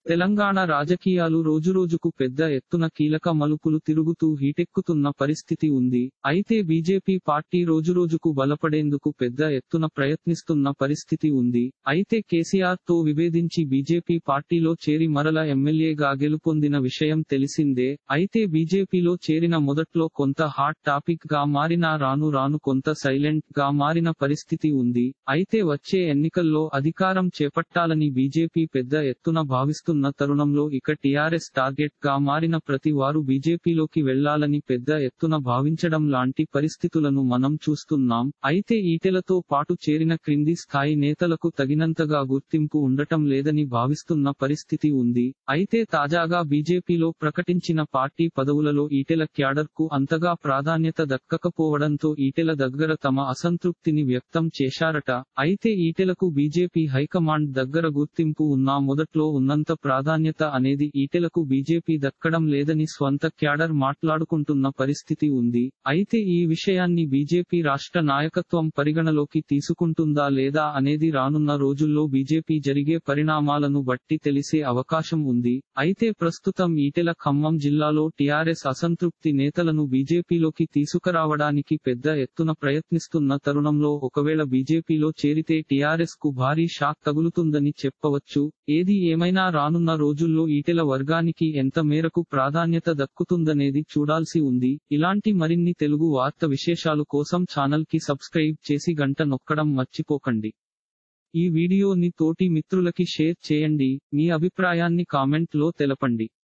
తెలంగాణ రాజకీయాలు రోజురోజుకు పెద్ద ఎత్తున కీలక మలుపులు తిరుగుతూ హీటెక్కుతున్న పరిస్థితి ఉంది అయితే బీజేపీ పార్టీ రోజురోజుకు బలపడేందుకు పెద్ద ఎత్తున ప్రయత్నిస్తున్న పరిస్థితి ఉంది అయితే కేసీఆర్ తో విభేదించి బీజేపీ పార్టీలో చేరి మరల ఎమ్మెల్యేగా గెలుపొందిన విషయం తెలిసిందే అయితే బీజేపీలో చేరిన మొదట్లో కొంత హాట్ టాపిక్ గా మారినా రాను రాను కొంత సైలెంట్ గా మారిన పరిస్థితి ఉంది అయితే వచ్చే ఎన్నికల్లో అధికారం చేపట్టాలని బీజేపీ పెద్ద ఎత్తున భావిస్తున్న తరుణంలో ఇక టీఆర్ఎస్ టార్గెట్ గా మారిన ప్రతి వారు బీజేపీలోకి వెళ్లాలని పెద్ద ఎత్తున భావించడం లాంటి పరిస్థితులను మనం చూస్తున్నాం అయితే ఈటెలతో పాటు చేరిన క్రింది స్థాయి నేతలకు తగినంతగా గుర్తింపు ఉండటం లేదని భావిస్తున్న పరిస్థితి ఉంది అయితే తాజాగా బీజేపీలో ప్రకటించిన పార్టీ పదవులలో ఈటెల క్యాడర్ కు అంతగా ప్రాధాన్యత దక్కకపోవడంతో ఈటెల దగ్గర తమ అసంతృప్తిని వ్యక్తం చేశారట అయితే ఈటెలకు బీజేపీ హైకమాండ్ దగ్గర గుర్తింపు ఉన్నా మొదట్లో ఉన్నంత ప్రాధాన్యత అనేది ఈటెలకు బీజేపీ దక్కడం లేదని స్వంత క్యాడర్ మాట్లాడుకుంటున్న పరిస్థితి ఉంది అయితే ఈ విషయాన్ని బీజేపీ రాష్ట్ర నాయకత్వం పరిగణలోకి తీసుకుంటుందా లేదా అనేది రానున్న రోజుల్లో బీజేపీ జరిగే పరిణామాలను బట్టి తెలిసే అవకాశం ఉంది అయితే ప్రస్తుతం ఈటెల ఖమ్మం జిల్లాలో టీఆర్ఎస్ అసంతృప్తి నేతలను బీజేపీలోకి తీసుకురావడానికి పెద్ద ఎత్తున ప్రయత్నిస్తున్న తరుణంలో ఒకవేళ బీజేపీలో చేరితే టీఆర్ఎస్ కు భారీ షాక్ తగులుతుందని చెప్పవచ్చు ఏది ఏమైనా రానున్న రోజుల్లో ఈటెల వర్గానికి ఎంత మేరకు ప్రాధాన్యత దక్కుతుందనేది చూడాల్సి ఉంది ఇలాంటి మరిన్ని తెలుగు వార్త విశేషాలు కోసం ఛానల్ కి సబ్స్క్రైబ్ చేసి గంట నొక్కడం మర్చిపోకండి ఈ వీడియోని తోటి మిత్రులకి షేర్ చేయండి మీ అభిప్రాయాన్ని కామెంట్ లో తెలపండి